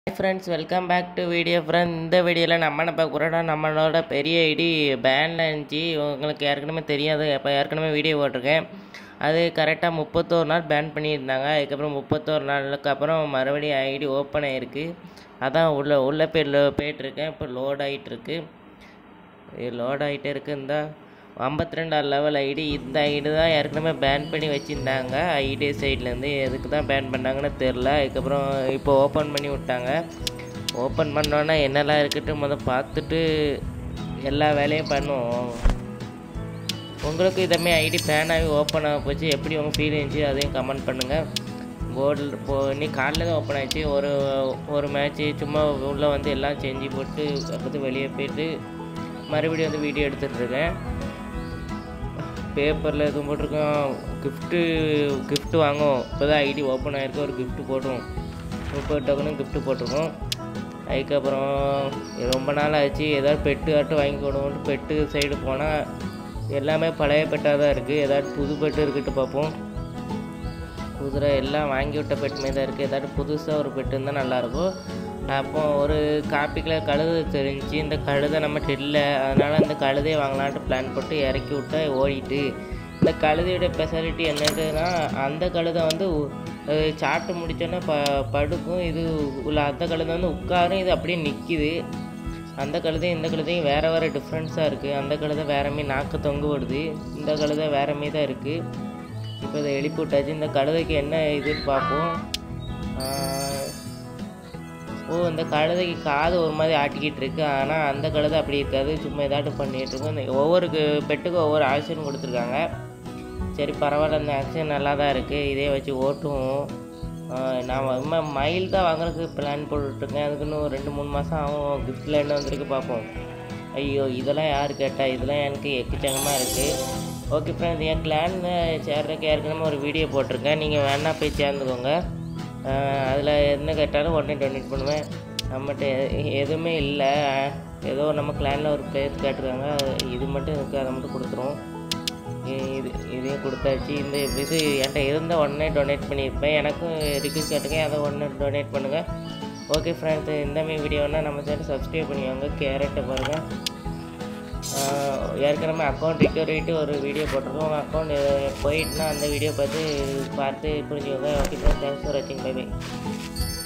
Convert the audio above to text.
friends welcome back to video friend இந்த வீடியோவில் நம்ம என்ன பார்க்க போகிறோம்னா நம்மளோட பெரிய ஐடி பேனில் இருந்துச்சு உங்களுக்கு ஏற்கனவே தெரியாது இப்போ ஏற்கனவே வீடியோ போட்டிருக்கேன் அது கரெக்டாக முப்பத்தோரு நாள் பேன் பண்ணியிருந்தாங்க அதுக்கப்புறம் முப்பத்தோரு நாளுக்கு அப்புறம் மறுபடியும் ஐடி ஓப்பன் ஆகிருக்கு அதான் உள்ள உள்ள போய் போயிட்டுருக்கேன் இப்போ லோட் ஆகிட்டுருக்கு லோட் ஆகிட்டே இருக்கு இந்த ஐம்பத்தி ரெண்டாம் லெவல் ஐடி இந்த ஐடி தான் ஏற்கனவே பேன் பண்ணி வச்சுருந்தாங்க ஐடி சைட்லேருந்து எதுக்கு தான் பேன் பண்ணாங்கன்னு தெரில அதுக்கப்புறம் இப்போ ஓப்பன் பண்ணி விட்டாங்க ஓப்பன் பண்ணோன்னா என்னெல்லாம் இருக்குட்டு முதல் பார்த்துட்டு எல்லா வேலையும் பண்ணுவோம் உங்களுக்கு இதமே ஐடி பேன் ஆகி ஓப்பன் ஆக போச்சு எப்படி உங்கள் ஃபீல் இருந்துச்சு அதையும் கமெண்ட் பண்ணுங்கள் கோல்டு இப்போ இன்னைக்கு காலையில் தான் ஓப்பன் ஆச்சு ஒரு ஒரு மேட்ச்சு சும்மா உள்ளே வந்து எல்லாம் செஞ்சு போட்டு அடுத்து வெளியே போயிட்டு மறுபடியும் வந்து வீடியோ எடுத்துகிட்டு இருக்கேன் பேப்பரில் எதுவும் போட்டிருக்கோம் கிஃப்ட்டு கிஃப்ட் வாங்கும் இப்போ தான் ஐடி ஓப்பன் ஆகிருக்கு ஒரு கிஃப்ட் போட்டுரும் முப்பது டோக்கனும் கிஃப்ட் போட்டிருக்கோம் அதுக்கப்புறம் ரொம்ப நாள் ஆச்சு ஏதாவது பெட்டு ஆட்டு வாங்கி கொடுவோம்ட்டு பெட்டு சைடு போனால் எல்லாமே பழைய பெட்டாக தான் இருக்குது ஏதாவது புது பெட்டு இருக்குட்டு பார்ப்போம் குதிரை எல்லாம் வாங்கி விட்ட பெட்டுமே தான் இருக்குது ஏதாவது புதுசாக ஒரு பெட்டு இருந்தால் நல்லாயிருக்கும் அப்போ ஒரு காப்பி கலர் கழுதை தெரிஞ்சு இந்த கழுதை நம்மகிட்ட இல்லை அதனால் இந்த கழுதையை வாங்கலான்ட்டு பிளான் போட்டு இறக்கி விட்டா ஓடிட்டு இந்த கழுதையோட ஸ்பெஷாலிட்டி என்னதுன்னா அந்த கழுதை வந்து உ- அஹ் சாப்பிட்டு முடிச்சோன்னே ப படுக்கும் இது உள்ள அந்த கழுதை வந்து உட்காரும் இது அப்படியே நிற்கிது அந்த கழுதையும் இந்த கழுதையும் வேறு வேறு டிஃப்ரென்ஸாக இருக்குது அந்த கழுதை வேற மீ நாக்கு தொங்க விடுது இந்த கழுதை வேற மீ தான் இருக்குது இப்போ இதை எழுப்பி விட்டாச்சு இந்த கழுதைக்கு என்ன இதுன்னு பார்ப்போம் ஆஹ் ஓ இந்த கழுதைக்கு காது ஒரு மாதிரி ஆட்டிக்கிட்டு இருக்கு ஆனால் அந்த கழுதை அப்படி இருக்காது சும்மா ஏதாட்டும் பண்ணிகிட்டு இருக்கும் இந்த ஒவ்வொரு கு- பெட்டுக்கும் ஒவ்வொரு ஆக்ஷன் கொடுத்துருக்காங்க சரி பரவாயில்ல இந்த ஆக்ஷன் நல்லா தான் இருக்குது இதே வச்சு ஓட்டுவோம் ஆஹ் நான் இம்மா மயில் தான் வாங்குறதுக்கு பிளான் போட்டுட்ருக்கேன் அதுக்கு இன்னும் ஒரு ரெண்டு மூணு மாதம் ஆகும் கிஃப்ட்டில் என்ன வந்திருக்கு பார்ப்போம் ஐயோ இதெல்லாம் யார் கேட்டா இதெல்லாம் எனக்கு எக்கச்சக்கமாக இருக்குது ஓகே ஃப்ரெண்ட்ஸ் என் கிளான் சேர்றதுக்கு ஏற்கனவே ஒரு வீடியோ போட்டிருக்கேன் நீங்கள் வேணா போய் சேர்ந்துக்கோங்க அதில் என்ன கேட்டாலும் உடனே டொனேட் பண்ணுவேன் நம்மகிட்ட எ- எதுவுமே இல்லை ஏதோ நம்ம கிளானில் ஒரு பிளேஸ் கேட்டிருக்காங்க இது மட்டும் இருக்குது அதை மட்டும் கொடுத்துருவோம் இ- இது இதையும் கொடுத்தாச்சு இந்த இது என்கிட்ட இருந்த உடனே டொனேட் பண்ணியிருப்பேன் எனக்கும் ரிக்வஸ்ட் கேட்டுக்கேன் அதை உடனே டொனேட் பண்ணுங்கள் ஓகே ஃப்ரெண்ட்ஸ் இந்த மாதிரி வீடியோனா நம்ம சேனல் சப்ஸ்கிரைப் பண்ணிக்கோங்க கேரட்டை பாருங்கள் ஆஹ் ஏற்கனவே அக்கௌண்ட் ரிக்கவரிட்டு ஒரு வீடியோ போட்டிருக்கோம் உங்கள் அக்கௌண்ட் போயிட்டுனா அந்த வீடியோ பார்த்து பார்த்து புரிஞ்சுக்கோங்க ஓகே தேங்க்ஸ் ஃபார் வாட்சிங் பை பை